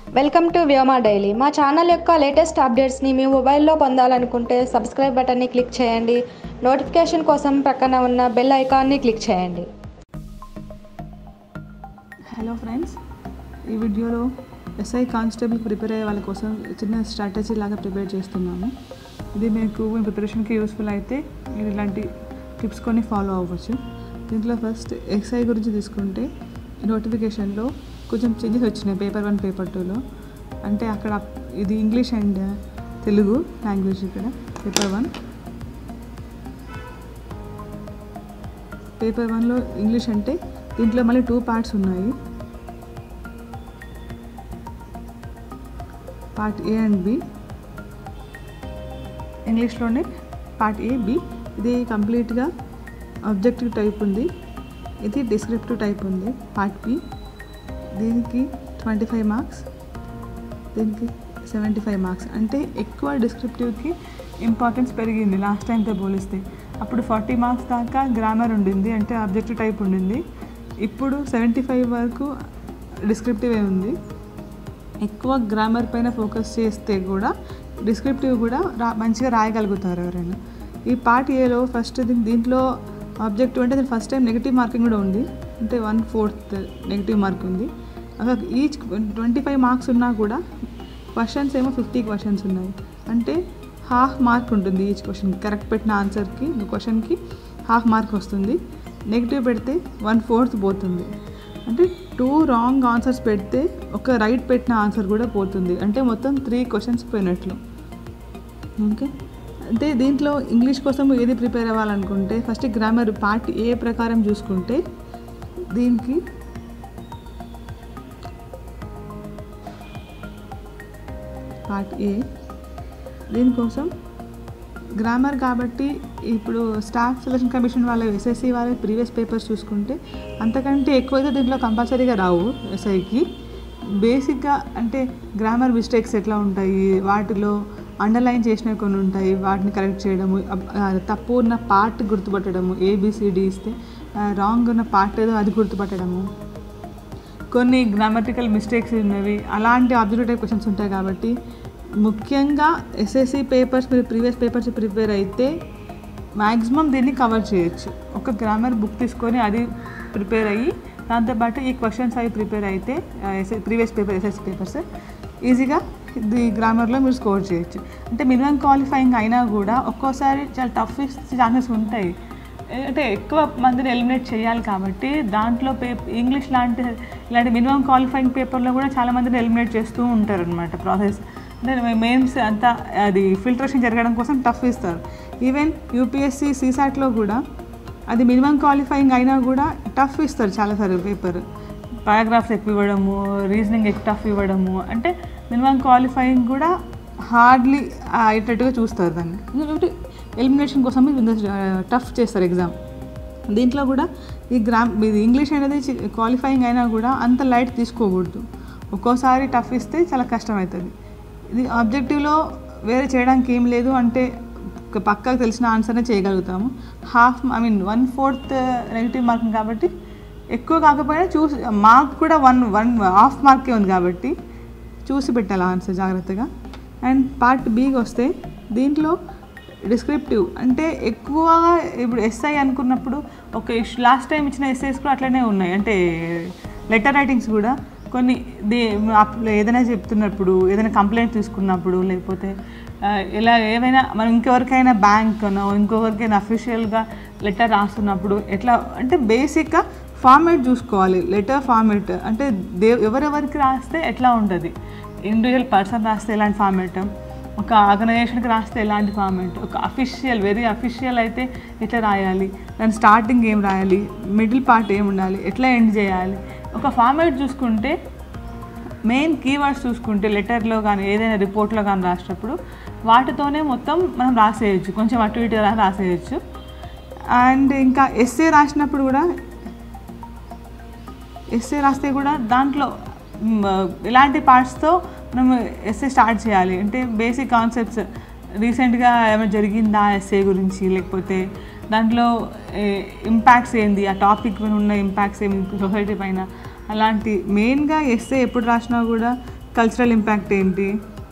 welcome to Vyoma daily మా channel యొక్క latest అప్డేట్స్ని మీ మొబైల్లో పొందాలనుకుంటే సబ్స్క్రైబ్ బటన్ని క్లిక్ చేయండి నోటిఫికేషన్ కోసం ప్రక్కన ఉన్న బెల్ ఐకాన్ని క్లిక్ చేయండి హలో ఫ్రెండ్స్ ఈ వీడియోలో ఎస్ఐ కానిస్టేబుల్ ప్రిపేర్ అయ్యే వాళ్ళ కోసం చిన్న స్ట్రాటజీ లాగా ప్రిపేర్ చేస్తున్నాము ఇది మీకు మీ ప్రిపరేషన్కి యూస్ఫుల్ అయితే మీరు ఇలాంటి టిప్స్ కొన్ని ఫాలో అవ్వచ్చు దీంట్లో ఫస్ట్ ఎస్ఐ గురించి తీసుకుంటే నోటిఫికేషన్లో కొంచెం చేంజెస్ వచ్చినాయి పేపర్ వన్ పేపర్ టూలో అంటే అక్కడ ఇది ఇంగ్లీష్ అండ్ తెలుగు లాంగ్వేజ్ ఇక్కడ పేపర్ వన్ పేపర్ వన్లో ఇంగ్లీష్ అంటే దీంట్లో మళ్ళీ టూ పార్ట్స్ ఉన్నాయి పార్ట్ ఏ అండ్ బి ఇంగ్లీష్లోనే పార్ట్ ఏ బి ఇది కంప్లీట్గా ఆబ్జెక్టివ్ టైప్ ఉంది ఇది డిస్క్రిప్టివ్ టైప్ ఉంది పార్ట్ బి దీనికి ట్వంటీ ఫైవ్ మార్క్స్ దీనికి సెవెంటీ ఫైవ్ మార్క్స్ అంటే ఎక్కువ డిస్క్రిప్టివ్కి ఇంపార్టెన్స్ పెరిగింది లాస్ట్ టైంతో పోలిస్తే అప్పుడు ఫార్టీ మార్క్స్ దాకా గ్రామర్ ఉండింది అంటే ఆబ్జెక్టివ్ టైప్ ఉండింది ఇప్పుడు సెవెంటీ ఫైవ్ వరకు డిస్క్రిప్టివ్ ఉంది ఎక్కువ గ్రామర్ పైన ఫోకస్ చేస్తే కూడా డిస్క్రిప్టివ్ కూడా రా మంచిగా రాయగలుగుతారు ఎవరైనా ఈ పార్ట్ ఏలో ఫస్ట్ దీని దీంట్లో ఆబ్జెక్టివ్ అంటే దీని ఫస్ట్ టైం నెగిటివ్ మార్కింగ్ కూడా ఉంది అంటే వన్ ఫోర్త్ నెగిటివ్ మార్క్ ఉంది అసలు ఈచ్ ట్వంటీ ఫైవ్ మార్క్స్ ఉన్నా కూడా క్వశ్చన్స్ ఏమో ఫిఫ్టీ క్వశ్చన్స్ ఉన్నాయి అంటే హాఫ్ మార్క్ ఉంటుంది ఈచ్ క్వశ్చన్ కరెక్ట్ పెట్టిన ఆన్సర్కి క్వశ్చన్కి హాఫ్ మార్క్ వస్తుంది నెగిటివ్ పెడితే వన్ ఫోర్త్ పోతుంది అంటే టూ రాంగ్ ఆన్సర్స్ పెడితే ఒక రైట్ పెట్టిన ఆన్సర్ కూడా పోతుంది అంటే మొత్తం త్రీ క్వశ్చన్స్ పోయినట్లు ఓకే అంటే దీంట్లో ఇంగ్లీష్ కోసం ఏది ప్రిపేర్ అవ్వాలనుకుంటే ఫస్ట్ గ్రామర్ పార్ట్ ఏ ప్రకారం చూసుకుంటే దీనికి పార్ట్ ఏ దీనికోసం గ్రామర్ కాబట్టి ఇప్పుడు స్టాఫ్ సెలక్షన్ కమిషన్ వాళ్ళ ఎస్ఎస్సి వాళ్ళ ప్రీవియస్ పేపర్స్ చూసుకుంటే అంతకంటే ఎక్కువైతే దీంట్లో కంపల్సరీగా రావు ఎస్ఐకి బేసిక్గా అంటే గ్రామర్ మిస్టేక్స్ ఎట్లా ఉంటాయి వాటిలో అండర్లైన్ చేసినవి కొన్ని ఉంటాయి వాటిని కరెక్ట్ చేయడము అబ్- ఆ, తప్పు ఉన్న పార్ట్ గుర్తుపట్టడము ఏబిసిడి ఇస్తే రాంగ్ ఉన్న పార్ట్ ఏదో అది గుర్తుపట్టడము కొన్ని గ్రామటికల్ మిస్టేక్స్ ఉన్నవి అలాంటి ఆబ్జెక్టివ్ టైప్ క్వశ్చన్స్ ఉంటాయి కాబట్టి ముఖ్యంగా ఎస్ఎస్సి పేపర్స్ మీరు ప్రీవియస్ పేపర్స్ ప్రిపేర్ అయితే మ్యాక్సిమం దీన్ని కవర్ చేయొచ్చు ఒక గ్రామర్ బుక్ తీసుకొని అది ప్రిపేర్ అయ్యి దాంతోపాటు ఈ క్వశ్చన్స్ అవి ప్రిపేర్ అయితే ప్రీవియస్ పేపర్ ఎస్ఎస్సి పేపర్స్ ఈజీగా ఇది గ్రామర్లో మీరు స్కోర్ చేయొచ్చు అంటే మినిమం క్వాలిఫైయింగ్ అయినా కూడా ఒక్కోసారి చాలా టఫ్ ఛాన్సెస్ ఉంటాయి అంటే ఎక్కువ మందిని ఎలిమినేట్ చేయాలి కాబట్టి దాంట్లో పే ఇంగ్లీష్ లాంటి ఇలాంటి మినిమం క్వాలిఫైయింగ్ పేపర్లో కూడా చాలా మందిని ఎలిమినేట్ చేస్తూ ఉంటారు అనమాట ప్రాసెస్ అంటే మెయిన్స్ అంతా అది ఫిల్టరేషన్ జరగడం కోసం టఫ్ ఇస్తారు ఈవెన్ యూపీఎస్సీ సీసాట్లో కూడా అది మినిమం క్వాలిఫైయింగ్ అయినా కూడా టఫ్ ఇస్తారు చాలాసార్లు పేపర్ పారాగ్రాఫ్స్ ఎక్కువ ఇవ్వడము రీజనింగ్ ఎక్కువ టఫ్ ఇవ్వడము అంటే మినిమం క్వాలిఫైయింగ్ కూడా హార్డ్లీ అయ్యేటట్టుగా చూస్తారు దాన్ని ఎందుకంటే ఎలిమినేషన్ కోసం టఫ్ చేస్తారు ఎగ్జామ్ దీంట్లో కూడా ఈ గ్రామ్ ఇది ఇంగ్లీష్ అనేది క్వాలిఫైయింగ్ అయినా కూడా అంత లైట్ తీసుకోకూడదు ఒక్కోసారి టఫ్ ఇస్తే చాలా కష్టం అవుతుంది ఇది ఆబ్జెక్టివ్లో వేరే చేయడానికి ఏం లేదు అంటే ఒక పక్కకు తెలిసిన ఆన్సర్నే చేయగలుగుతాము half I mean one fourth negative marking కాబట్టి ఎక్కువ కాకపోయినా చూసి మార్క్ కూడా వన్ వన్ హాఫ్ మార్కే ఉంది కాబట్టి చూసి పెట్టాలి ఆన్సర్ జాగ్రత్తగా అండ్ పార్ట్ బికి వస్తే దీంట్లో డిస్క్రిప్టివ్ అంటే ఎక్కువగా ఇప్పుడు ఎస్ఐ అనుకున్నప్పుడు ఒక లాస్ట్ టైం ఇచ్చిన ఎస్ఐస్ కూడా అట్లనే ఉన్నాయి అంటే లెటర్ రైటింగ్స్ కూడా కొన్ని దే అప్- ఏదైనా చెప్తున్నప్పుడు ఏదైనా కంప్లైంట్ తీసుకున్నప్పుడు లేకపోతే ఆ, ఇలా ఏమైనా మనం ఇంకెవరికైనా బ్యాంక్ అనో ఇంకొకరికైనా అఫీషియల్గా లెటర్ రాస్తున్నప్పుడు ఎట్లా అంటే బేసిక్గా ఫార్మేట్ చూసుకోవాలి లెటర్ ఫార్మేట్ అంటే దే ఎవరెవరికి రాస్తే ఎట్లా ఉంటుంది ఇండివిజువల్ పర్సన్ రాస్తే ఎలాంటి ఫార్మేట్ ఒక ఆర్గనైజేషన్కి రాస్తే ఎలాంటి ఫార్మేట్ ఒక అఫీషియల్ వెరీ అఫీషియల్ అయితే ఎట్లా రాయాలి దాని స్టార్టింగ్ ఏం రాయాలి మిడిల్ పార్ట్ ఏం ఉండాలి ఎట్లా ఎండ్ చేయాలి ఒక ఫార్మేట్ చూసుకుంటే మెయిన్ కీవర్డ్స్ చూసుకుంటే లెటర్లో కానీ ఏదైనా రిపోర్ట్లో కానీ రాసేటప్పుడు వాటితోనే మొత్తం మనం రాసేయచ్చు కొంచెం అటు ఇటు రా- రాసేయచ్చు అండ్ ఇంకా ఎస్ఏ రాసినప్పుడు కూడా ఎస్ఏ రాస్తే కూడా దాంట్లో మ్, ఎలాంటి పార్ట్స్తో మనం ఎస్ఏ స్టార్ట్ చేయాలి అంటే బేసిక్ కాన్సెప్ట్స్ రీసెంట్గా ఏమైనా జరిగిందా ఎస్ఏ గురించి లేకపోతే దాంట్లో ఇంపాక్ట్స్ ఏంది ఆ టాపిక్ మీద ఉన్న ఇంపాక్ట్స్ ఏమి సొసైటీ పైన అలాంటి మెయిన్గా ఎస్ఏ ఎప్పుడు రాసినా కూడా కల్చరల్ ఇంపాక్ట్ ఏంటి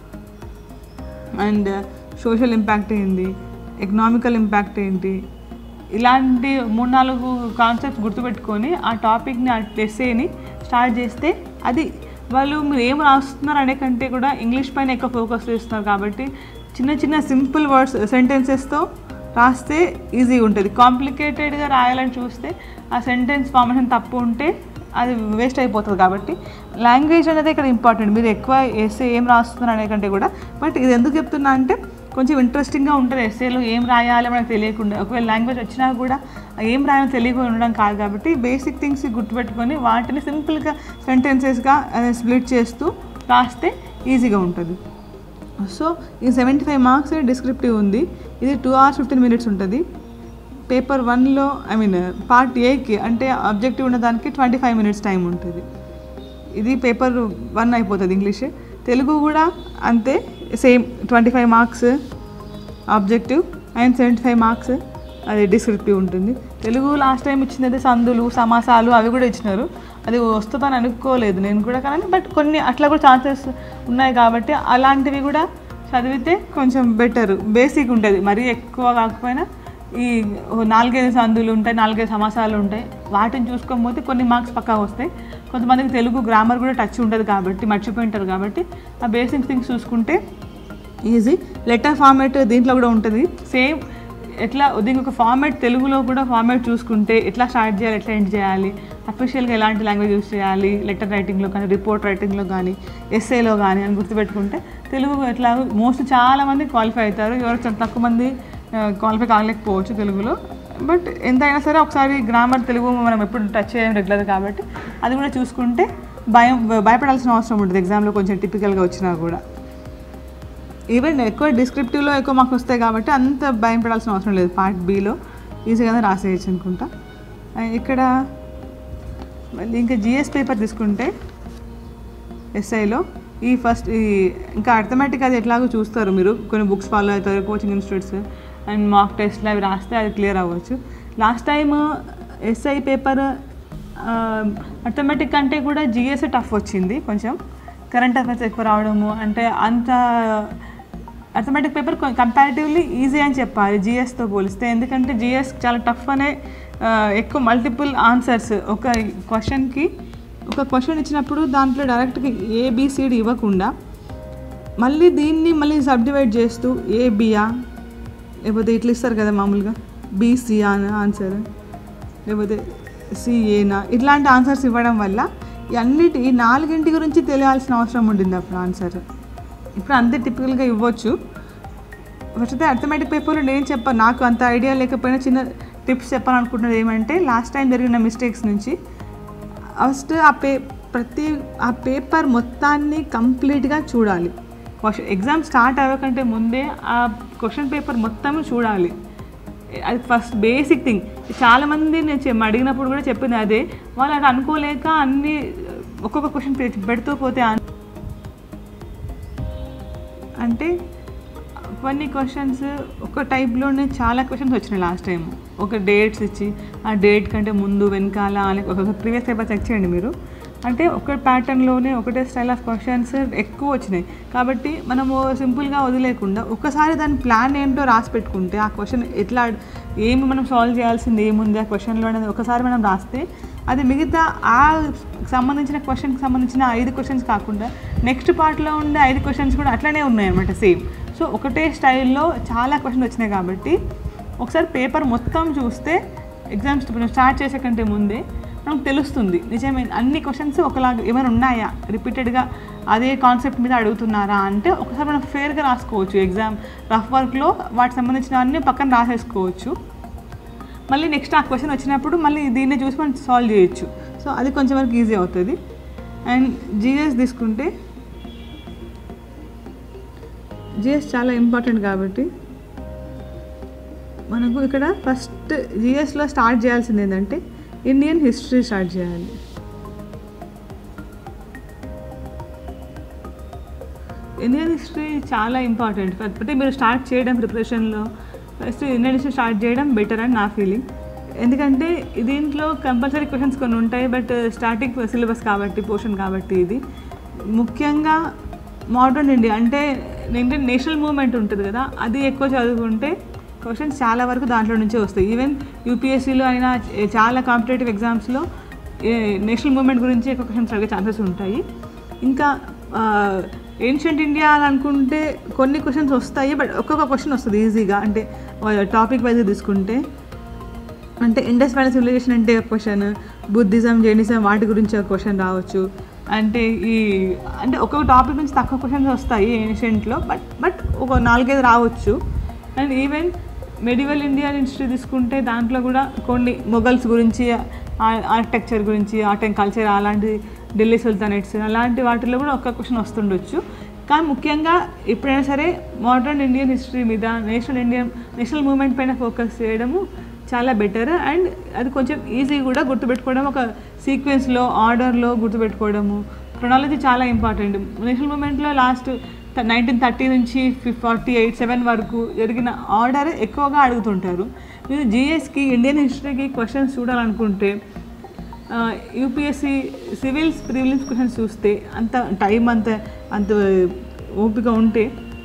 అండ్ సోషల్ ఇంపాక్ట్ ఏంటి ఎకనామికల్ ఇంపాక్ట్ ఏంటి ఇలాంటి మూడు నాలుగు కాన్సెప్ట్స్ గుర్తుపెట్టుకొని ఆ టాపిక్ని ఆ ఎస్సేని స్టార్ట్ చేస్తే అది వాళ్ళు మీరు ఏం రాస్తున్నారు అనే కంటే కూడా ఇంగ్లీష్ పైన ఎక్కువ ఫోకస్ చేస్తున్నారు కాబట్టి చిన్న చిన్న సింపుల్ వర్డ్స్ సెంటెన్సెస్తో రాస్తే ఈజీగా ఉంటుంది కాంప్లికేటెడ్గా రాయాలని చూస్తే ఆ సెంటెన్స్ ఫార్మేషన్ తప్పు ఉంటే అది వేస్ట్ అయిపోతుంది కాబట్టి లాంగ్వేజ్ అనేది ఇక్కడ ఇంపార్టెంట్ మీరు ఎక్కువ ఎస్ఏ ఏం రాస్తున్నారు అనే కంటే కూడా బట్ ఇది ఎందుకు చెప్తున్నా అంటే కొంచెం ఇంట్రెస్టింగ్గా ఉంటుంది ఎస్ఏలో ఏం రాయాలో మనకు తెలియకుండా ఒకవేళ లాంగ్వేజ్ వచ్చినా కూడా ఏం రాయాలో తెలియకుండా ఉండడం కాదు కాబట్టి బేసిక్ థింగ్స్ గుర్తుపెట్టుకొని వాటిని సింపుల్గా సెంటెన్సెస్గా స్ప్లిట్ చేస్తూ రాస్తే ఈజీగా ఉంటుంది సో ఈ సెవెంటీ ఫైవ్ మార్క్స్ డిస్క్రిప్టివ్ ఉంది ఇది టూ అవర్స్ ఫిఫ్టీన్ మినిట్స్ ఉంటుంది పేపర్ వన్లో ఐ మీన్ పార్ట్ ఏకి అంటే అబ్జెక్టివ్ ఉన్న దానికి ట్వంటీ ఫైవ్ మినిట్స్ టైం ఉంటుంది ఇది పేపర్ వన్ అయిపోతుంది ఇంగ్లీష్ తెలుగు కూడా అంతే same twenty five marks objective and seventy five marks అది డిస్క్రిప్టివ్ ఉంటుంది తెలుగు లాస్ట్ టైం ఇచ్చింది అయితే సందులు సమాసాలు అవి కూడా ఇచ్చినారు అది వస్తుందని అనుకోలేదు నేను కూడా కానీ బట్ కొన్ని అట్లా కూడా ఛాన్సెస్ ఉన్నాయి కాబట్టి అలాంటివి కూడా చదివితే కొంచెం బెటర్ బేసిక్ ఉంటుంది మరీ ఎక్కువ కాకపోయినా ఈ ఓ నాలుగైదు సందులు ఉంటాయి నాలుగైదు సమాసాలు ఉంటాయి వాటిని చూసుకోకపోతే కొన్ని మార్క్స్ పక్కా వస్తాయి కొంతమందికి తెలుగు గ్రామర్ కూడా టచ్ ఉంటుంది కాబట్టి మర్చిపోయింటారు కాబట్టి ఆ బేసిక్ థింగ్స్ చూసుకుంటే ఈజీ లెటర్ ఫార్మాట్ దీంట్లో కూడా ఉంటుంది సేమ్ ఎట్లా దీనికి ఒక ఫార్మాట్ తెలుగులో కూడా ఫార్మాట్ చూసుకుంటే ఎట్లా స్టార్ట్ చేయాలి ఎట్లా ఎండ్ చేయాలి అఫీషియల్గా ఎలాంటి లాంగ్వేజ్ యూస్ చేయాలి లెటర్ రైటింగ్లో కానీ రిపోర్ట్ రైటింగ్లో కానీ ఎస్ఏలో కానీ అని గుర్తుపెట్టుకుంటే తెలుగు ఎట్లా మోస్ట్ చాలామంది క్వాలిఫై అవుతారు ఎవరు చాలా తక్కువ మంది క్వాలిఫై కాలేకపోవచ్చు తెలుగులో బట్ ఎంతైనా సరే ఒకసారి గ్రామర్ తెలుగు మనం ఎప్పుడు టచ్ చేయం రెగ్యులర్ కాబట్టి అది కూడా చూసుకుంటే భయం భయపడాల్సిన అవసరం ఉంటుంది ఎగ్జామ్లో కొంచెం టిపికల్గా వచ్చినా కూడా ఈవెన్ ఎక్కువ డిస్క్రిప్టివ్లో ఎక్కువ మాకు వస్తాయి కాబట్టి అంత భయం పడాల్సిన అవసరం లేదు పార్ట్ బీలో ఈజీగానే రాసేయచ్చు అనుకుంటా అండ్ ఇక్కడ మళ్ళీ ఇంకా జిఎస్ పేపర్ తీసుకుంటే ఎస్ఐలో ఈ ఫస్ట్ ఈ ఇంకా అర్థమెటిక్ అది ఎట్లాగో చూస్తారు మీరు కొన్ని బుక్స్ ఫాలో అవుతారు కోచింగ్ ఇన్స్టిట్యూట్స్ అండ్ మాక్ టెస్ట్లు అవి రాస్తే అది క్లియర్ అవ్వచ్చు last time S I paper arithmetic అంటే కూడా జిఎస్ టఫ్ వచ్చింది కొంచెం కరెంట్ అఫైర్స్ ఎక్కువ రావడము అంటే అంత అర్థమెటిక్ పేపర్ కంపారిటివ్లీ ఈజీ అని చెప్పాలి జిఎస్తో పోలిస్తే ఎందుకంటే జిఎస్ చాలా టఫ్ అనే ఆ, ఎక్కువ మల్టిపుల్ ఆన్సర్స్ ఒక క్వశ్చన్కి ఒక క్వశ్చన్ ఇచ్చినప్పుడు దాంట్లో డైరెక్ట్గా ఏబిసిడి ఇవ్వకుండా మళ్ళీ దీన్ని మళ్ళీ సబ్డివైడ్ చేస్తూ ఏబియా లేకపోతే ఇట్లా ఇస్తారు కదా మామూలుగా బీసీఆ ఆన్సర్ లేకపోతే సిఏనా ఇట్లాంటి ఆన్సర్స్ ఇవ్వడం వల్ల ఈ అన్నిటి ఈ నాలుగింటి గురించి తెలియాల్సిన అవసరం ఉండింది అప్పుడు ఆన్సర్ ఇప్పుడు అంతే టిపికల్గా ఇవ్వచ్చు ఫస్ట్ అయితే అర్థమెటిక్ పేపర్లో నేను చెప్పాను నాకు అంత ఐడియా లేకపోయినా చిన్న టిప్స్ చెప్పాలనుకుంటున్నది ఏమంటే లాస్ట్ టైం జరిగిన మిస్టేక్స్ నుంచి ఫస్ట్ ఆ పే ప్రతి ఆ పేపర్ మొత్తాన్ని కంప్లీట్గా చూడాలి క్వశ్చన్ ఎగ్జామ్ స్టార్ట్ అవ్వకంటే ముందే ఆ క్వశ్చన్ పేపర్ మొత్తం చూడాలి అది ఫస్ట్ బేసిక్ థింగ్ చాలామంది నేను చె- అడిగినప్పుడు కూడా చెప్పింది అదే వాళ్ళు అది అనుకోలేక అన్ని ఒక్కొక్క క్వశ్చన్ పెడుతూ పోతే ఆన్- అంటే కొన్ని క్వశ్చన్స్ ఒక టైప్లోనే చాలా క్వశ్చన్స్ వచ్చినాయి లాస్ట్ టైం ఒక డేట్స్ ఇచ్చి ఆ డేట్ కంటే ముందు వెనకాల అని ఒక ప్రీవియస్ పేపర్ చెక్ చేయండి మీరు అంటే ఒక ప్యాటర్న్లోనే ఒకటే స్టైల్ ఆఫ్ క్వశ్చన్స్ ఎక్కువ వచ్చినాయి కాబట్టి మనము సింపుల్గా వదిలేకుండా ఒక్కసారి దాని ప్లాన్ ఏంటో రాసి పెట్టుకుంటే ఆ క్వశ్చన్ ఎట్లా ఏమి మనం సాల్వ్ చేయాల్సింది ఏముంది ఆ క్వశ్చన్లో అనేది ఒకసారి మనం రాస్తే అది మిగతా ఆ సంబంధించిన క్వశ్చన్కి సంబంధించిన ఐదు క్వశ్చన్స్ కాకుండా నెక్స్ట్ పార్ట్లో ఉండే ఐదు క్వశ్చన్స్ కూడా అట్లనే ఉన్నాయి అన్నమాట సేమ్ సో ఒకటే స్టైల్లో చాలా క్వశ్చన్స్ వచ్చినాయి కాబట్టి ఒకసారి పేపర్ మొత్తం చూస్తే ఎగ్జామ్స్ స్టార్ట్ చేసే కంటే ముందే మనకు తెలుస్తుంది నిజమే అన్ని క్వశ్చన్స్ ఒకలాగా ఏమైనా ఉన్నాయా రిపీటెడ్గా అదే కాన్సెప్ట్ మీద అడుగుతున్నారా అంటే ఒకసారి మనం ఫేర్గా రాసుకోవచ్చు ఎగ్జామ్ రఫ్ వర్క్లో వాటికి సంబంధించిన అన్ని పక్కన రాసేసుకోవచ్చు మళ్ళీ నెక్స్ట్ ఆ క్వశ్చన్ వచ్చినప్పుడు మళ్ళీ దీన్ని చూసి మనం సాల్వ్ చేయొచ్చు సో అది కొంచెం వరకు ఈజీ అవుతుంది అండ్ జిఎస్ తీసుకుంటే జిఎస్ చాలా ఇంపార్టెంట్ కాబట్టి మనకు ఇక్కడ ఫస్ట్ జిఎస్లో స్టార్ట్ చేయాల్సింది ఏంటంటే ఇండియన్ హిస్టరీ స్టార్ట్ చేయాలి ఇండియన్ హిస్టరీ చాలా ఇంపార్టెంట్ అంటే మీరు స్టార్ట్ చేయడం ప్రిపరేషన్లో ఫస్ట్ ఇండియన్ హిస్టరీ స్టార్ట్ చేయడం బెటర్ అని నా ఫీలింగ్ ఎందుకంటే దీంట్లో కంపల్సరీ క్వశ్చన్స్ కొన్ని ఉంటాయి బట్ స్టార్టింగ్ సిలబస్ కాబట్టి పోర్షన్ కాబట్టి ఇది ముఖ్యంగా మోడర్న్ ఇండియా అంటే ఏంటంటే నేషనల్ మూవ్మెంట్ ఉంటుంది కదా అది ఎక్కువ చదువుకుంటే క్వశ్చన్స్ చాలా వరకు దాంట్లో నుంచే వస్తాయి ఈవెన్ యూపీఎస్సీలో అయినా చ- చాలా కాంపిటేటివ్ ఎగ్జామ్స్లో నేషనల్ మూవ్మెంట్ గురించి ఎక్కువ క్వశ్చన్స్ అడిగే ఛాన్సెస్ ఉంటాయి ఇంకా ఏన్షియంట్ ఇండియా అని అనుకుంటే కొన్ని క్వశ్చన్స్ వస్తాయి బట్ ఒక్కొక్క క్వశ్చన్ వస్తుంది ఈజీగా అంటే టాపిక్ వైజ్ తీసుకుంటే అంటే ఇండస్ వ్యాలీ సివిలైజేషన్ అంటే ఒక క్వశ్చన్ బుద్ధిజం జైనిజం వాటి గురించి ఒక క్వశ్చన్ రావచ్చు అంటే ఈ అంటే ఒక్కొక్క టాపిక్ నుంచి తక్కువ క్వశ్చన్స్ వస్తాయి ఏన్షియంట్లో బట్ బట్ ఒక నాలుగైదు రావచ్చు and even medieval Indian history తీసుకుంటే దాంట్లో కూడా కొన్ని మొఘల్స్ గురించి ఆర్కిటెక్చర్ గురించి ఆర్ట్ అండ్ కల్చర్ అలాంటి ఢిల్లీ సుల్తానేట్స్ అలాంటి వాటిల్లో కూడా ఒక్క క్వశ్చన్ వస్తుండొచ్చు కానీ ముఖ్యంగా ఎప్పుడైనా సరే మోడర్న్ ఇండియన్ హిస్టరీ మీద నేషనల్ ఇండియన్ నేషనల్ మూవ్మెంట్ పైన ఫోకస్ చేయడము చాలా బెటర్ అండ్ అది కొంచెం ఈజీ కూడా గుర్తుపెట్టుకోవడం ఒక సీక్వెన్స్లో ఆర్డర్లో గుర్తుపెట్టుకోవడము క్రొనాలజీ చాలా ఇంపార్టెంట్ నేషనల్ మూమెంట్లో లాస్ట్ నైన్టీన్ థర్టీ నుంచి ఫార్టీ ఎయిట్ సెవెన్ వరకు జరిగిన ఆర్డర్ ఎక్కువగా అడుగుతుంటారు మీరు జిఎస్కి ఇండియన్ హిస్టరీకి క్వశ్చన్స్ చూడాలనుకుంటే యూపీఎస్సి సివిల్స్ ప్రివిలిమ్స్ క్వశ్చన్స్ చూస్తే అంత టైం అంత అంత ఓపిక ఉంటే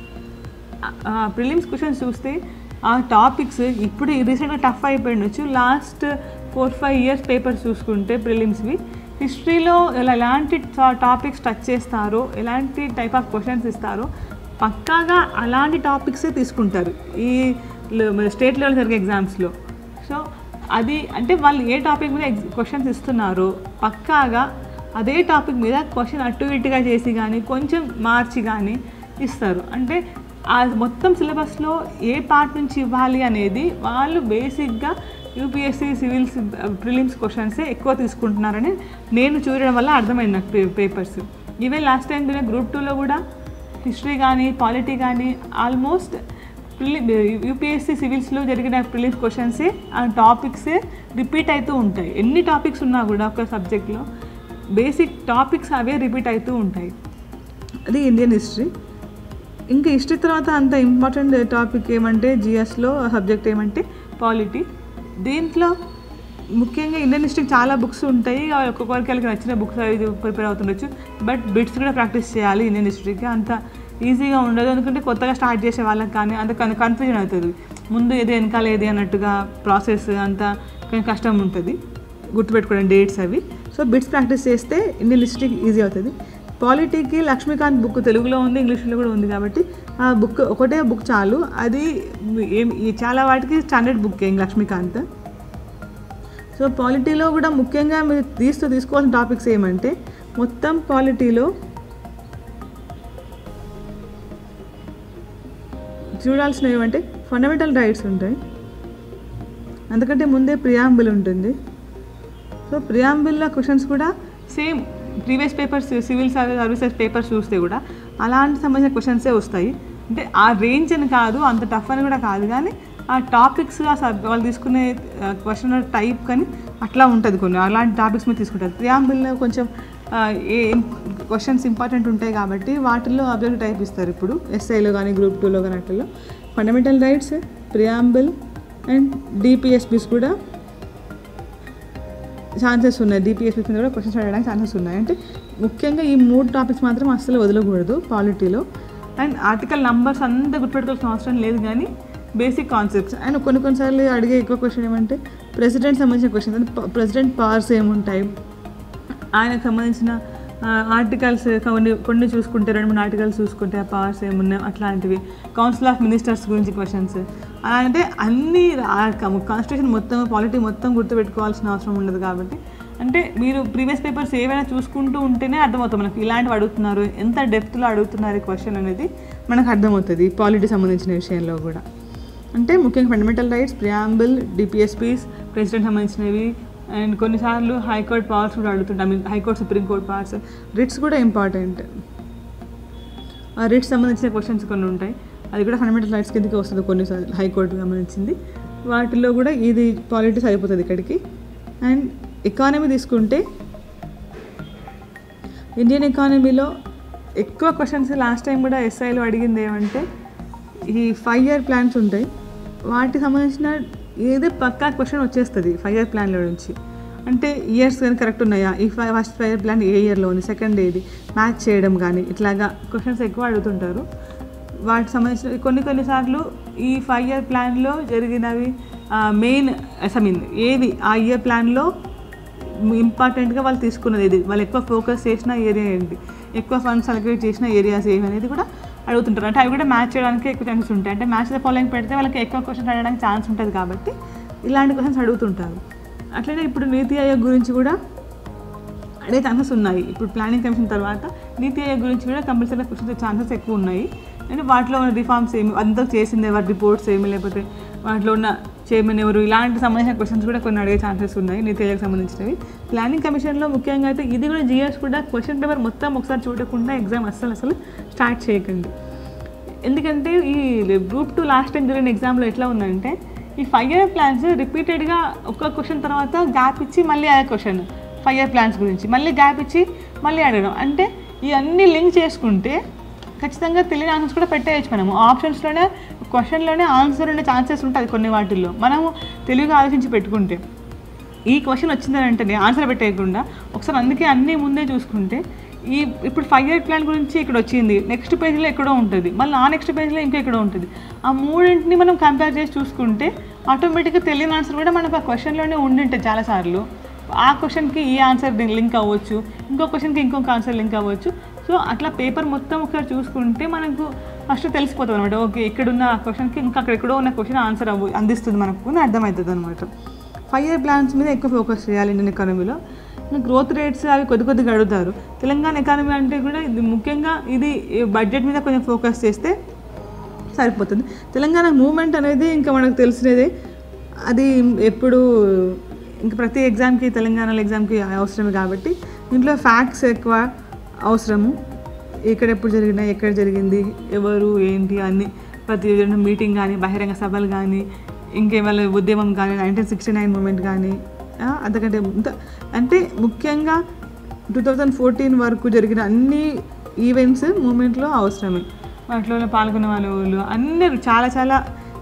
ప్రిలిమ్స్ క్వశ్చన్స్ చూస్తే ఆ టాపిక్స్ ఇప్పుడు రీసెంట్గా టఫ్ అయిపోయిండొచ్చు last four five years papers చూసుకుంటే ప్రిలిమ్స్వి హిస్టరీలో ఇలా ఎలాంటి టాపిక్స్ టచ్ చేస్తారో ఎలాంటి టైప్ ఆఫ్ క్వశ్చన్స్ ఇస్తారో పక్కాగా అలాంటి టాపిక్సే తీసుకుంటారు ఈ స్టేట్ లెవెల్ జరిగే ఎగ్జామ్స్లో సో అది అంటే వాళ్ళు ఏ టాపిక్ మీద క్వశ్చన్స్ ఇస్తున్నారో పక్కాగా అదే టాపిక్ మీద క్వశ్చన్ అటు ఇటుగా చేసి కానీ కొంచెం మార్చి కానీ ఇస్తారు అంటే ఆ మొత్తం సిలబస్లో ఏ పార్ట్ నుంచి ఇవ్వాలి అనేది వాళ్ళు బేసిక్గా యూపీఎస్సీ సివిల్స్ ప్రిలిమ్స్ క్వశ్చన్సే ఎక్కువ తీసుకుంటున్నారని నేను చూడడం వల్ల అర్థమైంది నాకు పేపర్స్ ఈవెన్ లాస్ట్ టైం తినే గ్రూప్ టూలో కూడా హిస్టరీ కానీ పాలిటీ కానీ ఆల్మోస్ట్ ప్రిలి యూపీఎస్సీ సివిల్స్లో జరిగిన ప్రిలిమ్స్ క్వశ్చన్సే ఆ టాపిక్సే రిపీట్ అవుతూ ఉంటాయి ఎన్ని టాపిక్స్ ఉన్నా కూడా ఒక సబ్జెక్ట్లో బేసిక్ టాపిక్స్ అవే రిపీట్ అవుతూ ఉంటాయి అది ఇండియన్ హిస్టరీ ఇంకా హిస్టరీ తర్వాత అంత ఇంపార్టెంట్ టాపిక్ ఏమంటే జిఎస్లో సబ్జెక్ట్ ఏమంటే పాలిటీ దీంట్లో ముఖ్యంగా ఇండియన్ హిస్టరీ చాలా బుక్స్ ఉంటాయి అవి ఒక్కొక్కరికి వాళ్ళకి నచ్చిన బుక్స్ అవి ప్రిపేర్ అవుతుండొచ్చు బట్ బిట్స్ కూడా ప్రాక్టీస్ చేయాలి ఇండియన్ హిస్టరీకి అంత ఈజీగా ఉండదు ఎందుకంటే కొత్తగా స్టార్ట్ చేసే వాళ్ళకి కానీ అంత కన్ఫ్యూజన్ అవుతుంది ముందు ఏది వెనకాల ఏది అన్నట్టుగా ప్రాసెస్ అంతా కొంచెం కష్టం ఉంటుంది గుర్తుపెట్టుకోవడం డేట్స్ అవి సో బిట్స్ ప్రాక్టీస్ చేస్తే ఇండియన్ హిస్టరీకి ఈజీ అవుతుంది పాలిటీకి లక్ష్మీకాంత్ బుక్ తెలుగులో ఉంది ఇంగ్లీష్లో కూడా ఉంది కాబట్టి ఆ బుక్ ఒకటే బుక్ చాలు అది ఏం ఈ చాలా వాటికి స్టాండర్డ్ బుక్ ఏం లక్ష్మీకాంత్ సో పాలిటీలో కూడా ముఖ్యంగా మీరు తీస్తూ తీసుకోవాల్సిన టాపిక్స్ ఏమంటే మొత్తం పాలిటీలో చూడాల్సినవి ఏమంటే ఫండమెంటల్ రైట్స్ ఉంటాయి అందుకంటే ముందే ప్రియాంబుల్ ఉంటుంది సో ప్రియాంబుల్లో క్వశ్చన్స్ కూడా same previous papers civil services papers చూస్తే కూడా అలాంటి సంబంధించిన క్వశ్చన్సే వస్తాయి అంటే ఆ రేంజ్ అని కాదు అంత టఫ్ అని కూడా కాదు కానీ ఆ టాపిక్స్ ఆ సబ్ వాళ్ళు తీసుకునే క్వశ్చన్ టైప్ కానీ అట్లా ఉంటుంది కొన్ని అలాంటి టాపిక్స్ మీద తీసుకుంటారు ప్రియాంబుల్లో కొంచెం ఆ, ఏ క్వశ్చన్స్ ఇంపార్టెంట్ ఉంటాయి కాబట్టి వాటిల్లో అబ్జెక్ట్ టైప్ ఇస్తారు ఇప్పుడు ఎస్ఐలో కానీ గ్రూప్ టూలో కానీ అట్లలో fundamental rights preamble and DPSPs కూడా ఛాన్సెస్ ఉన్నాయి డిపిఎస్పీ మీద కూడా క్వశ్చన్స్ అడగడానికి ఛాన్సెస్ ఉన్నాయి అంటే ముఖ్యంగా ఈ మూడు టాపిక్స్ మాత్రం అస్సలు వదలకూడదు పాలిటీలో అండ్ ఆర్టికల్ నంబర్స్ అంతా గుర్తుపెట్టుకోవాల్సిన అవసరం లేదు కానీ బేసిక్ కాన్సెప్ట్స్ అండ్ కొన్ని కొన్నిసార్లు అడిగే ఎక్కువ క్వశ్చన్ ఏమంటే ప్రెసిడెంట్ సంబంధించిన క్వశ్చన్స్ అంటే ప్రెసిడెంట్ పవర్స్ ఏముంటాయి ఆయనకు సంబంధించిన ఆర్టికల్స్ కొన్ని కొన్ని చూసుకుంటే రెండు మూడు ఆర్టికల్స్ చూసుకుంటే ఆ పవర్స్ ఏమున్నాయి అట్లాంటివి కౌన్సిల్ ఆఫ్ మినిస్టర్స్ గురించి క్వశ్చన్స్ అలా అంటే అన్ని కాన్స్టిట్యూషన్ మొత్తం పాలిటీ మొత్తం గుర్తుపెట్టుకోవాల్సిన అవసరం ఉండదు కాబట్టి అంటే మీరు ప్రీవియస్ పేపర్స్ ఏవైనా చూసుకుంటూ ఉంటేనే అర్థమవుతుంది మనకి ఇలాంటివి అడుగుతున్నారు ఎంత డెప్త్లో అడుగుతున్నారు ఈ క్వశ్చన్ అనేది మనకు అర్థమవుతుంది పాలిటీ సంబంధించిన విషయంలో కూడా అంటే ముఖ్యంగా fundamental rights preamble DPSPs president సంబంధించినవి అండ్ కొన్నిసార్లు హైకోర్టు పవర్స్ కూడా అడుగుతుంటాం హైకోర్టు సుప్రీంకోర్టు పవర్స్ రిట్స్ కూడా ఇంపార్టెంట్ ఆ రిట్స్ సంబంధించిన క్వశ్చన్స్ కొన్ని ఉంటాయి అది కూడా ఫండమెంటల్ రైట్స్ కిందకి వస్తుంది కొన్నిసార్లు హైకోర్టుకి సంబంధించింది వాటిల్లో కూడా ఇది పాలిటిక్స్ అయిపోతుంది ఇక్కడికి అండ్ ఎకానమీ తీసుకుంటే ఇండియన్ ఎకానమీలో ఎక్కువ క్వశ్చన్స్ లాస్ట్ టైం కూడా ఎస్ఐలో అడిగింది ఏమంటే ఈ ఫైవ్ ఇయర్ ప్లాన్స్ ఉంటాయి వాటికి సంబంధించిన ఏదో పక్కా క్వశ్చన్ వచ్చేస్తుంది ఫైవ్ ఇయర్ ప్లాన్లో నుంచి అంటే ఇయర్స్ కానీ కరెక్ట్ ఉన్నాయా ఈ ఫస్ట్ ఫైవ్ ఇయర్ ప్లాన్ ఏ ఇయర్లో ఉంది సెకండ్ ఏది మ్యాచ్ చేయడం కానీ ఇట్లాగా క్వశ్చన్స్ ఎక్కువ అడుగుతుంటారు వాటికి సంబంధించిన కొన్ని కొన్నిసార్లు ఈ ఫైవ్ ఇయర్ ప్లాన్లో జరిగినవి మెయిన్ ఐ మీన్ ఏవి ఆ ఇయర్ ప్లాన్లో ఇంపార్టెంట్గా వాళ్ళు తీసుకున్నది ఏది వాళ్ళు ఎక్కువ ఫోకస్ చేసిన ఏరియా ఏంటి ఎక్కువ ఫండ్స్ అలొకేట్ చేసిన ఏరియాస్ ఏవి అనేది కూడా అడుగుతుంటారు అంటే అవి కూడా మ్యాచ్ చేయడానికి ఎక్కువ ఛాన్సెస్ ఉంటాయి అంటే మ్యాచ్ ద ఫాలోయింగ్ పెడితే వాళ్ళకి ఎక్కువ క్వశ్చన్స్ అడగడానికి ఛాన్స్ ఉంటుంది కాబట్టి ఇలాంటి క్వశ్చన్స్ అడుగుతుంటారు అట్లనే ఇప్పుడు నీతి ఆయోగ్ గురించి కూడా అడిగే ఛాన్సెస్ ఉన్నాయి ఇప్పుడు ప్లానింగ్ కమిషన్ తర్వాత నీతి ఆయోగ్ గురించి కూడా కంపల్సరీగా క్వశ్చన్స్ ఛాన్సెస్ ఎక్కువ ఉన్నాయి అంటే వాటిలో ఉన్న రిఫార్మ్స్ ఏమి అంతా చేసింది ఎవరి రిపోర్ట్స్ ఏమి లేకపోతే వాటిలో ఉన్న చైర్మన్ ఎవరు ఇలాంటి సంబంధించిన క్వశ్చన్స్ కూడా కొన్ని అడిగే ఛాన్సెస్ ఉన్నాయి నీతి ఆయోగ్ సంబంధించినవి ప్లానింగ్ కమిషన్లో ముఖ్యంగా అయితే ఇది కూడా జిఎస్ కూడా క్వశ్చన్ పేపర్ మొత్తం ఒకసారి చూడకుండా ఎగ్జామ్ అస్సలు అసలు స్టార్ట్ చేయకండి ఎందుకంటే ఈ గ్రూప్ టూ లాస్ట్ టైం జరిగిన ఎగ్జామ్లో ఎట్లా ఉందంటే ఈ ఫైవ్ ఇయర్ ప్లాన్స్ రిపీటెడ్గా ఒక్క క్వశ్చన్ తర్వాత గ్యాప్ ఇచ్చి మళ్ళీ అదే క్వశ్చన్ ఫైవ్ ఇయర్ ప్లాన్స్ గురించి మళ్ళీ గ్యాప్ ఇచ్చి మళ్ళీ అడగడం అంటే ఇవన్నీ లింక్ చేసుకుంటే ఖచ్చితంగా తెలియని ఆన్సర్స్ కూడా పెట్టేయచ్చు మనము ఆప్షన్స్లోనే క్వశ్చన్లోనే ఆన్సర్ ఉండే ఛాన్సెస్ ఉంటుంది కొన్ని వాటిల్లో మనము తెలివిగా ఆలోచించి పెట్టుకుంటే ఈ క్వశ్చన్ వచ్చిందని వెంటనే ఆన్సర్ పెట్టేయకుండా ఒకసారి అందుకే అన్నీ ముందే చూసుకుంటే ఈ ఇప్పుడు ఫైవ్ ఇయర్ ప్లాన్ గురించి ఇక్కడ వచ్చింది నెక్స్ట్ పేజ్లో ఎక్కడో ఉంటుంది మళ్ళీ ఆ నెక్స్ట్ పేజ్లో ఇంకా ఎక్కడో ఉంటుంది ఆ మూడింటిని మనం కంపేర్ చేసి చూసుకుంటే ఆటోమేటిక్గా తెలియని ఆన్సర్ కూడా మనకు ఆ క్వశ్చన్లోనే ఉండింటుంది చాలాసార్లు ఆ క్వశ్చన్కి ఈ ఆన్సర్ లింక్ అవ్వచ్చు ఇంకో క్వశ్చన్కి ఇంకొక ఆన్సర్ లింక్ అవ్వచ్చు సో అట్లా పేపర్ మొత్తం ఒకసారి చూసుకుంటే మనకు ఫస్ట్ తెలిసిపోతుంది అనమాట ఓకే ఇక్కడున్న క్వశ్చన్కి ఇంకా అక్కడెక్కడో ఉన్న క్వశ్చన్ ఆన్సర్ అవ్వ అందిస్తుంది మనకు అని అర్థమవుతుంది అనమాట ఫైవ్ ఇయర్ ప్లాన్స్ మీద ఎక్కువ ఫోకస్ చేయాలి ఇండియన్ ఎకానమీలో గ్రోత్ రేట్స్ అవి కొద్ది కొద్దిగా అడుగుతారు తెలంగాణ ఎకానమీ అంటే కూడా ఇది ముఖ్యంగా ఇది బడ్జెట్ మీద కొంచెం ఫోకస్ చేస్తే సరిపోతుంది తెలంగాణ మూమెంట్ అనేది ఇంకా మనకు తెలిసినదే అది ఎప్పుడు ఇంకా ప్రతి ఎగ్జామ్కి తెలంగాణలో ఎగ్జామ్కి అవసరమే కాబట్టి దీంట్లో ఫ్యాక్ట్స్ ఎక్కువ అవసరము ఎక్కడ ఎప్పుడు జరిగినాయి ఎక్కడ జరిగింది ఎవరు ఏంటి అన్ని ప్రతి మీటింగ్ కానీ బహిరంగ సభలు కానీ ఇంకేమైనా ఉద్యమం కానీ నైన్టీన్ సిక్స్టీ నైన్ మూమెంట్ కానీ ఆ, అంతకంటే ఇంత అంటే ముఖ్యంగా టూ థౌజండ్ ఫోర్టీన్ వరకు జరిగిన అన్ని ఈవెంట్స్ మూమెంట్లో అవసరమే వాటిలో పాల్గొన్న వాళ్ళు అన్ని చాలా చాలా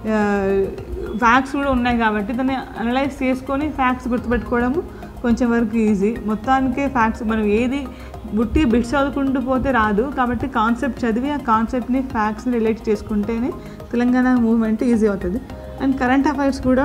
ఫ్యాక్ట్స్ కూడా ఉన్నాయి కాబట్టి దాన్ని అనలైజ్ చేసుకొని ఫ్యాక్ట్స్ గుర్తుపెట్టుకోవడము కొంచెం వరకు ఈజీ మొత్తానికే ఫ్యాక్ట్స్ మనం ఏది బుట్టి బిట్స్ చదువుకుంటూ పోతే రాదు కాబట్టి కాన్సెప్ట్ చదివి ఆ కాన్సెప్ట్ని ఫ్యాక్ట్స్ని రిలేట్ చేసుకుంటేనే తెలంగాణ మూవ్మెంట్ ఈజీ అవుతుంది అండ్ కరెంట్ అఫైర్స్ కూడా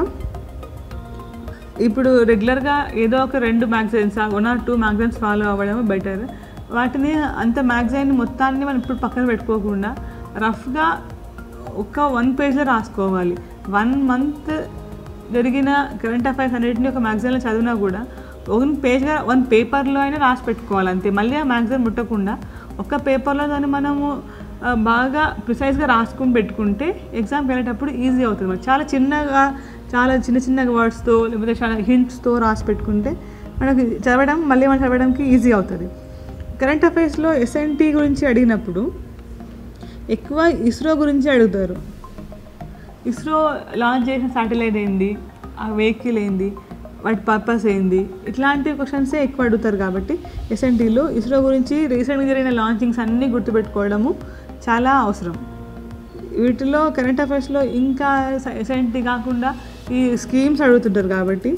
ఇప్పుడు రెగ్యులర్గా ఏదో ఒక రెండు magazines one or two magazines follow అవ్వడం బెటర్ వాటిని అంత మ్యాగజైన్ మొత్తాన్ని మనం ఇప్పుడు పక్కన పెట్టుకోకుండా రఫ్గా ఒక వన్ పేజ్లో రాసుకోవాలి వన్ మంత్ జరిగిన కరెంట్ అఫైర్స్ అన్నిటిని ఒక మ్యాగజైన్లో చదివినా కూడా వన్ పేజ్గా వన్ పేపర్లో అయినా రాసి పెట్టుకోవాలి అంతే మళ్ళీ ఆ మ్యాగజైన్ ముట్టకుండా ఒక్క పేపర్లో దాన్ని మనము ఆ, బాగా ప్రిసైజ్గా రాసుకుని పెట్టుకుంటే ఎగ్జామ్కి వెళ్ళేటప్పుడు ఈజీ అవుతుంది మనకి చాలా చిన్నగా చాలా చిన్న చిన్న వర్డ్స్తో లేకపోతే చాలా హింట్స్తో రాసి పెట్టుకుంటే మనకి చదవడం మళ్ళీ మనం చదవడానికి ఈజీ అవుతుంది కరెంట్ అఫైర్స్లో ఎస్ఎన్టీ గురించి అడిగినప్పుడు ఎక్కువ ఇస్రో గురించి అడుగుతారు ఇస్రో లాంచ్ చేసిన శాటిలైట్ ఏంది ఆ వెహికల్ ఏంది వాటి పర్పస్ ఏంది ఇట్లాంటి క్వశ్చన్సే ఎక్కువ అడుగుతారు కాబట్టి ఎస్ఎన్టీలో ఇస్రో గురించి రీసెంట్గా జరిగిన లాంచింగ్స్ అన్నీ గుర్తుపెట్టుకోవడము చాలా అవసరం వీటిలో కరెంట్ అఫైర్స్లో ఇంకా ఎస్ఎన్టీ కాకుండా ఈ స్కీమ్స్ అడుగుతుంటారు కాబట్టి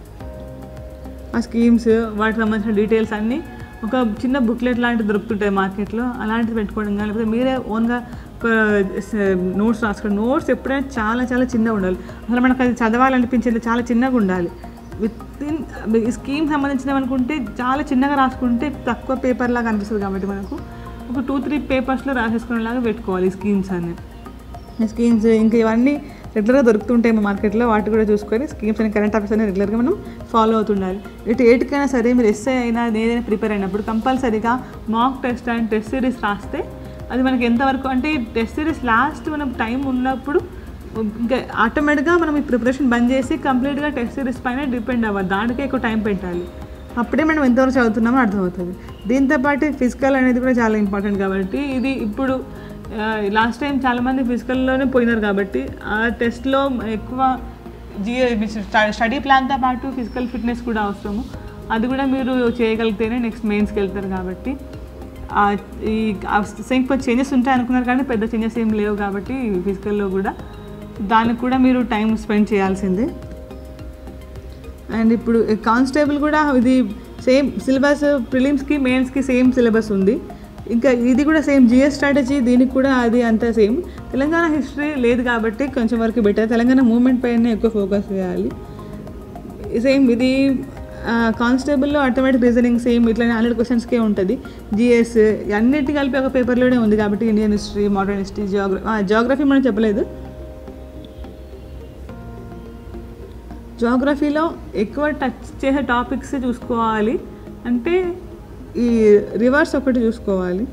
ఆ స్కీమ్స్ వాటికి సంబంధించిన డీటెయిల్స్ అన్నీ ఒక చిన్న బుక్లెట్ లాంటివి దొరుకుతుంటాయి మార్కెట్లో అలాంటిది పెట్టుకోవడం కానీ లేకపోతే మీరే ఓన్గా ఒక నోట్స్ రాసుకోండి నోట్స్ ఎప్పుడైనా చాలా చాలా చిన్నగా ఉండాలి అసలు మనకు అది చదవాలనిపించేది చాలా చిన్నగా ఉండాలి విత్ ఇన్ ఈ స్కీమ్ సంబంధించినవి అనుకుంటే చాలా చిన్నగా రాసుకుంటే తక్కువ పేపర్ లాగా అనిపిస్తుంది కాబట్టి మనకు ఒక టూ త్రీ పేపర్స్లో రాసేసుకునేలాగా పెట్టుకోవాలి ఈ స్కీమ్స్ అన్నీ ఈ స్కీమ్స్ ఇంకా ఇవన్నీ రెగ్యులర్గా దొరుకుతుంటాయి మా మార్కెట్లో వాటి కూడా చూసుకొని స్కీమ్స్ అని కరెంట్ అఫేర్స్ అని రెగ్యులర్గా మనం ఫాలో అవుతుండాలి ఇటు ఏటికైనా సరే మీరు ఎస్ఐ అయినా ఏదైనా ప్రిపేర్ అయినప్పుడు కంపల్సరీగా mock test and test series రాస్తే అది మనకి ఎంతవరకు అంటే టెస్ట్ సిరీస్ లాస్ట్ మనం టైం ఉన్నప్పుడు ఇంకా ఆటోమేటిక్గా మనం ఈ ప్రిపరేషన్ బంద్ చేసి కంప్లీట్గా టెస్ట్ సిరీస్ పైన డిపెండ్ అవ్వాలి దానికే ఎక్కువ టైం పెట్టాలి అప్పుడే మనం ఎంతవరకు చదువుతున్నామో అర్థమవుతుంది దీంతోపాటు ఫిజికల్ అనేది కూడా చాలా ఇంపార్టెంట్ కాబట్టి ఇది ఇప్పుడు లాస్ట్ టైం చాలామంది ఫిజికల్లోనే పోయినారు కాబట్టి ఆ టెస్ట్లో ఎక్కువ జియో స్టడీ ప్లాన్తో పాటు ఫిజికల్ ఫిట్నెస్ కూడా అవసరము అది కూడా మీరు చేయగలిగితేనే నెక్స్ట్ మెయిన్స్కి వెళ్తారు కాబట్టి ఆ ఈ సేమ్ కొంచెం చేంజెస్ ఉంటాయి అనుకున్నారు కానీ పెద్ద చేంజెస్ ఏం లేవు కాబట్టి ఫిజికల్లో కూడా దానికి కూడా మీరు టైం స్పెండ్ చేయాల్సిందే అండ్ ఇప్పుడు కానిస్టేబుల్ కూడా ఇది సేమ్ సిలబస్ ప్రిలిమ్స్కి మెయిన్స్కి సేమ్ సిలబస్ ఉంది ఇంకా ఇది కూడా సేమ్ జిఎస్ స్ట్రాటజీ దీనికి కూడా అది అంతా సేమ్ తెలంగాణ హిస్టరీ లేదు కాబట్టి కొంచెం వరకు బెటర్ తెలంగాణ మూమెంట్ పైన ఎక్కువ ఫోకస్ చేయాలి సేమ్ ఇది కానిస్టేబుల్లో ఆటోమేటిక్ రీజనింగ్ సేమ్ ఇట్లా హండ్రెడ్ క్వశ్చన్స్కే ఉంటుంది జిఎస్ అన్నిటి కలిపి ఒక పేపర్లోనే ఉంది కాబట్టి Indian history modern history geography geography మనం చెప్పలేదు జోగ్రఫీలో ఎక్కువ టచ్ చేసే టాపిక్స్ చూసుకోవాలి అంటే ఈ రివర్స్ ఒకటి చూసుకోవాలి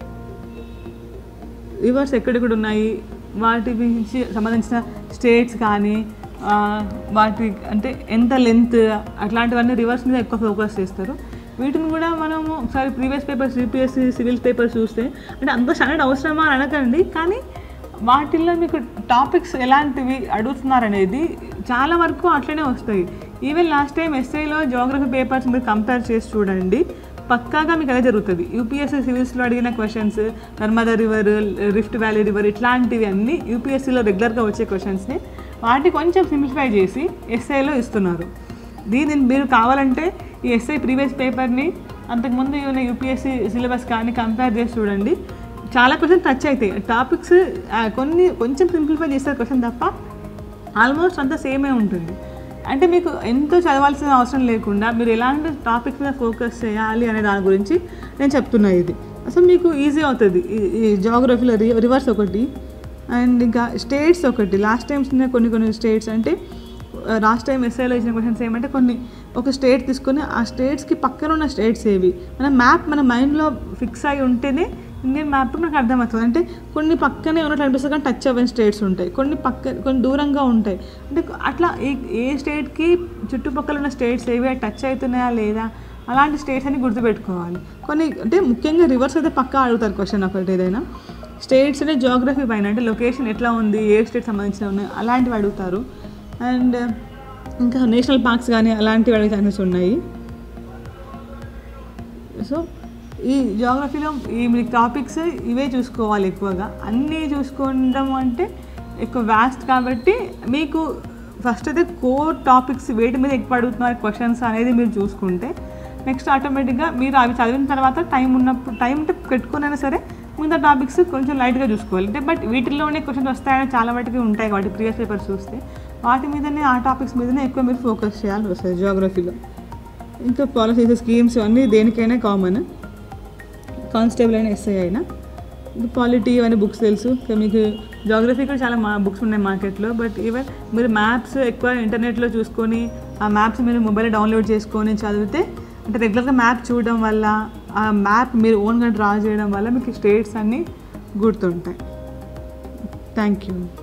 రివర్స్ ఎక్కడెక్కడ ఉన్నాయి వాటి గురించి సంబంధించిన స్టేట్స్ కానీ ఆ, వాటి అంటే ఎంత లెంత్ అట్లాంటివన్నీ రివర్స్ మీద ఎక్కువ ఫోకస్ చేస్తారు వీటిని కూడా మనము ఒకసారి previous papers UPSC civil papers చూస్తే అంటే అంత స్టాండర్డ్ అవసరమా అని అనకండి కానీ వాటిల్లో మీకు టాపిక్స్ ఎలాంటివి అడుగుతున్నారు అనేది చాలా వరకు అట్లనే వస్తాయి ఈవెన్ లాస్ట్ టైం ఎస్ఐలో జోగ్రఫీ పేపర్స్ మీరు కంపేర్ చేసి చూడండి పక్కాగా మీకు అదే జరుగుతుంది యూపీఎస్సీ సివిల్స్లో అడిగిన questions Narmada river rift valley river ఇట్లాంటివి అన్నీ యూపీఎస్సీలో రెగ్యులర్గా వచ్చే క్వశ్చన్స్ని వాటి కొంచెం సింప్లిఫై చేసి ఎస్ఐలో ఇస్తున్నారు దీనిని మీరు కావాలంటే ఈ ఎస్ఐ ప్రీవియస్ పేపర్ని అంతకుముందు ఉన్న యూపీఎస్సీ సిలబస్ కానీ కంపేర్ చేసి చూడండి చాలా క్వశ్చన్ టచ్ అవుతాయి టాపిక్స్ కొన్ని కొంచెం సింప్లిఫై చేస్తారు క్వశ్చన్ తప్ప ఆల్మోస్ట్ అంతా సేమే ఉంటుంది అంటే మీకు ఎంతో చదవాల్సిన అవసరం లేకుండా మీరు ఎలాంటి టాపిక్ మీద ఫోకస్ చేయాలి అనే దాని గురించి నేను చెప్తున్నా ఇది అసలు మీకు ఈజీ అవుతుంది ఈ- ఈ జాగ్రఫీలో రివర్స్ ఒకటి అండ్ ఇంకా స్టేట్స్ ఒకటి లాస్ట్ టైమ్స్ కొన్ని కొన్ని స్టేట్స్ అంటే లాస్ట్ టైం ఎస్ఐలో ఇచ్చిన క్వశ్చన్స్ ఏమంటే కొన్ని ఒక స్టేట్ తీసుకొని ఆ స్టేట్స్కి పక్కన ఉన్న స్టేట్స్ ఏవి మన మ్యాప్ మన మైండ్లో ఫిక్స్ అయి ఉంటేనే ఇండియన్ మ్యాప్ మనకు అర్థమవుతుంది అంటే కొన్ని పక్కనే ఉన్నట్లు అనిపిస్తుంది కానీ టచ్ అవ్వని స్టేట్స్ ఉంటాయి కొన్ని పక్క కొన్ని దూరంగా ఉంటాయి అంటే అట్లా ఏ ఏ స్టేట్కి చుట్టుపక్కల ఉన్న స్టేట్స్ ఏవి అవి టచ్ అవుతున్నాయా లేదా అలాంటి స్టేట్స్ అని గుర్తుపెట్టుకోవాలి కొన్ని అంటే ముఖ్యంగా రివర్స్ అయితే పక్కా అడుగుతారు క్వశ్చన్ ఒకటి ఏదైనా స్టేట్స్ అంటే జోగ్రఫీ పైన అంటే లొకేషన్ ఎట్లా ఉంది ఏ స్టేట్ సంబంధించిన ఉన్నాయి అలాంటివి అడుగుతారు అండ్ ఇంకా నేషనల్ పార్క్స్ కానీ అలాంటివి అడిగే ఛాన్సెస్ ఉన్నాయి సో ఈ జాగ్రఫీలో ఈ మీకు టాపిక్స్ ఇవే చూసుకోవాలి ఎక్కువగా అన్నీ చూసుకోవడం అంటే ఎక్కువ వ్యాస్ట్ కాబట్టి మీకు ఫస్ట్ అయితే కోర్ టాపిక్స్ వేటి మీద ఎక్కువ అడుగుతున్నారు క్వశ్చన్స్ అనేది మీరు చూసుకుంటే నెక్స్ట్ ఆటోమేటిక్గా మీరు అవి చదివిన తర్వాత టైం ఉన్నప్పుడు టైం అంటే పెట్టుకునైనా సరే మిగతా టాపిక్స్ కొంచెం లైట్గా చూసుకోవాలి అంటే బట్ వీటిల్లోనే క్వశ్చన్స్ వస్తాయని చాలా వాటికి ఉంటాయి వాటి ప్రీవియస్ పేపర్స్ చూస్తే వాటి మీదనే ఆ టాపిక్స్ మీదనే ఎక్కువ మీరు ఫోకస్ చేయాల్సి వస్తుంది జాగ్రఫీలో ఇంకా పాలసీస్ స్కీమ్స్ అన్నీ దేనికైనా కామన్ కానిస్టేబుల్ అయినా ఎస్ఐ అయినా పాలిటీ ఇవన్నీ బుక్స్ తెలుసు ఇంకా మీకు జాగ్రఫీ కూడా చాలా మా బుక్స్ ఉన్నాయి మార్కెట్లో బట్ ఈవెన్ మీరు మ్యాప్స్ ఎక్కువ ఇంటర్నెట్లో చూసుకొని ఆ మ్యాప్స్ మీరు మొబైల్ డౌన్లోడ్ చేసుకొని చదివితే అంటే రెగ్యులర్గా మ్యాప్ చూడడం వల్ల ఆ మ్యాప్ మీరు ఓన్గా డ్రా చేయడం వల్ల మీకు స్టేట్స్ అన్నీ గుర్తుంటాయి థ్యాంక్ యూ